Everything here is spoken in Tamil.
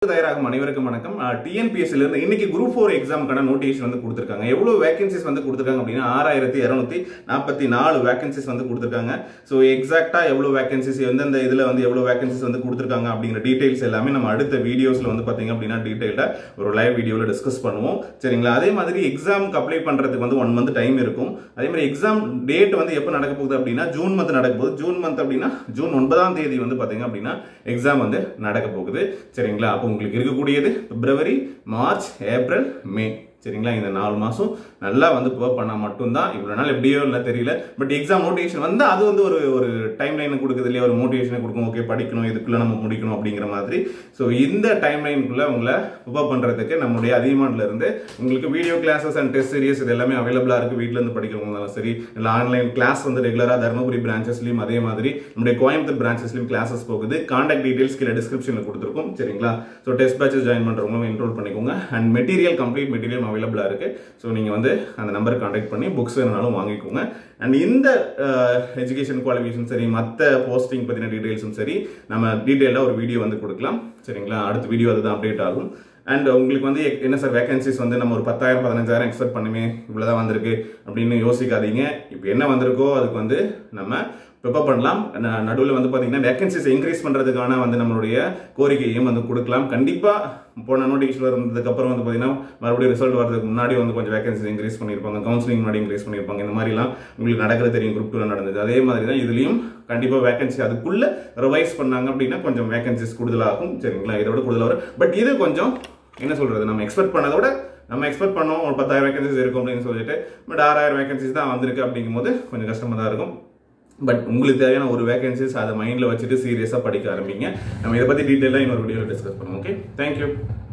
தயாராகும் அனைவருக்கும் வணக்கம் டிஎன்பிஎஸ்சில இருந்து இன்னைக்கு குரூப் ஃபோர் எக்ஸாமுக்கான நோட்டிஃபிகேஷன் வந்து கொடுத்துருக்காங்க எவ்வளவு வேகன்சிஸ் வந்து கொடுத்துருக்காங்க அப்படின்னா ஆறாயிரத்தி இரநூத்தி நாற்பத்தி நாலு வேகன்சிஸ் வந்து கொடுத்துருக்காங்க ஸோ எக்ஸாக்டா எவ்வளவு வேகன்சிஸ் எந்தெந்த இதுல வந்து எவ்வளவு வேகன்சிஸ் வந்து கொடுத்துருக்காங்க அப்படிங்கிற டீடைல்ஸ் எல்லாமே நம்ம அடுத்த வீடியோஸ்ல வந்து பாத்தீங்க அப்படின்னா டீடைல்டா ஒரு லைவ் வீடியோல டிஸ்கஸ் பண்ணுவோம் சரிங்களா அதே மாதிரி எக்ஸாமுக்கு அப்ளை பண்றதுக்கு வந்து ஒன் மந்த் டைம் இருக்கும் அதே மாதிரி எக்ஸாம் டேட் வந்து எப்போ நடக்க போகுது அப்படின்னா ஜூன் மந்த் நடக்க போகுது ஜூன் மந்த் அப்படின்னா ஜூன் ஒன்பதாம் தேதி வந்து பாத்தீங்க அப்படின்னா எக்ஸாம் வந்து நடக்க போகுது சரிங்களா அப்போ உங்களுக்கு இருக்கக்கூடியது பிப்ரவரி மார்ச் ஏப்ரல் மே சரிங்களா இந்த நாலு மாதம் நல்லா வந்து ப்ரிப்பேர் பண்ணால் மட்டும்தான் இவ்வளோ நாள் எப்படியோ இல்லை தெரியல பட் எக்ஸாம் நோட்டிஃபிகேஷன் வந்து அது வந்து ஒரு ஒரு டைம் லைன் கொடுக்குது இல்லையா ஒரு மோட்டிவேஷனை கொடுக்கும் ஓகே படிக்கணும் இதுக்குள்ளே நம்ம முடிக்கணும் அப்படிங்கிற மாதிரி ஸோ இந்த டைம் லைனுக்குள்ளே உங்களை ப்ரிப்பேர் பண்ணுறதுக்கு நம்முடைய அதிகமானில் இருந்து உங்களுக்கு video classes and test series இது எல்லாமே அவைலபிளாக இருக்குது வீட்டில் இருந்து படிக்கிறவங்களும் சரி இல்லை ஆன்லைன் கிளாஸ் வந்து ரெகுலராக தருமபுரி பிரான்ச்சஸ்லையும் அதே மாதிரி நம்முடைய கோயம்புத்தூர் பிரான்ச்சஸ்லையும் கிளாஸஸ் போகுது கான்டாக்ட் டீடைல்ஸ் கீழே டிஸ்கிரிப்ஷனில் கொடுத்துருக்கோம் சரிங்களா ஸோ டெஸ்ட் பேச்சஸ் ஜாயின் பண்ணுறவங்களும் என்ரோல் பண்ணிக்கோங்க அண்ட் மெட்டீரியல் கம்ப்ளீட் மெட்டீரியல் அவைலபிளாக இருக்குது ஸோ நீங்கள் வந்து அந்த நம்பருக்கு காண்டாக்ட் பண்ணி புக்ஸ் வேணுனாலும் வாங்கிக்கோங்க அண்ட் இந்த எஜுகேஷன் குவாலிஃபிகேஷன் சரி மற்ற போஸ்டிங் பற்றின டீட்டெயில்ஸும் சரி நம்ம டீட்டெயிலாக ஒரு வீடியோ வந்து கொடுக்கலாம் சரிங்களா அடுத்த வீடியோ அதுதான் அப்டேட் ஆகும் அண்ட் உங்களுக்கு வந்து என்ன சார் வேகன்சிஸ் வந்து நம்ம ஒரு பத்தாயிரம் பதினஞ்சாயிரம் எக்ஸ்பெக்ட் பண்ணுமே இவ்வளோதான் வந்திருக்கு அப்படின்னு யோசிக்காதீங்க இப்போ என்ன வந்திருக்கோ அதுக்கு வந்து நம்ம ப்ரிப்பேர் பண்ணலாம் நடுவில் வந்து பார்த்தீங்கன்னா வேகன்சிஸ் இன்க்ரீஸ் பண்ணுறதுக்கான வந்து நம்மளுடைய கோரிக்கையும் வந்து கொடுக்கலாம் கண்டிப்பாக போன நோட்டிஃபிகேஷன் வந்ததுக்கப்புறம் வந்து பார்த்தீங்கன்னா மறுபடியும் ரிசல்ட் வரதுக்கு முன்னாடி வந்து கொஞ்சம் வேகன்சிஸ் இன்க்ரீஸ் பண்ணியிருப்பாங்க கவுன்சிலிங் முன்னாடி இன்க்ரீஸ் பண்ணியிருப்பாங்க இந்த மாதிரிலாம் உங்களுக்கு நடக்கிறது தெரியும் குரூப் டூவில் நடந்தது அதே மாதிரி தான் இதுலேயும் கண்டிப்பாக வேகன்சி அதுக்குள்ளே ரிவைஸ் பண்ணாங்க அப்படின்னா கொஞ்சம் வேகன்சிஸ் கூடுதலாகும் சரிங்களா இதோட கூடுதலாக வரும் பட் இது கொஞ்சம் என்ன சொல்கிறது நம்ம எக்ஸ்பெக்ட் பண்ணதை விட நம்ம எக்ஸ்பெக்ட் பண்ணோம் ஒரு பத்தாயிரம் வேகன்சிஸ் இருக்கும் அப்படின்னு சொல்லிட்டு பட் ஆறாயிரம் வேகன்சிஸ் தான் வந்திருக்கு அப்படிங்கும்போது கொஞ்சம் கஷ்டமாக தான் இருக்கும் பட் உங்களுக்கு தேவையான ஒரு வேகன்சிஸ் அதை மைண்டில் வச்சுட்டு சீரியஸாக படிக்க ஆரம்பிங்க நம்ம இதை பற்றி டீட்டெயிலாக இன்னொரு வீடியோவில் டிஸ்கஸ் பண்ணுவோம் ஓகே தேங்க்யூ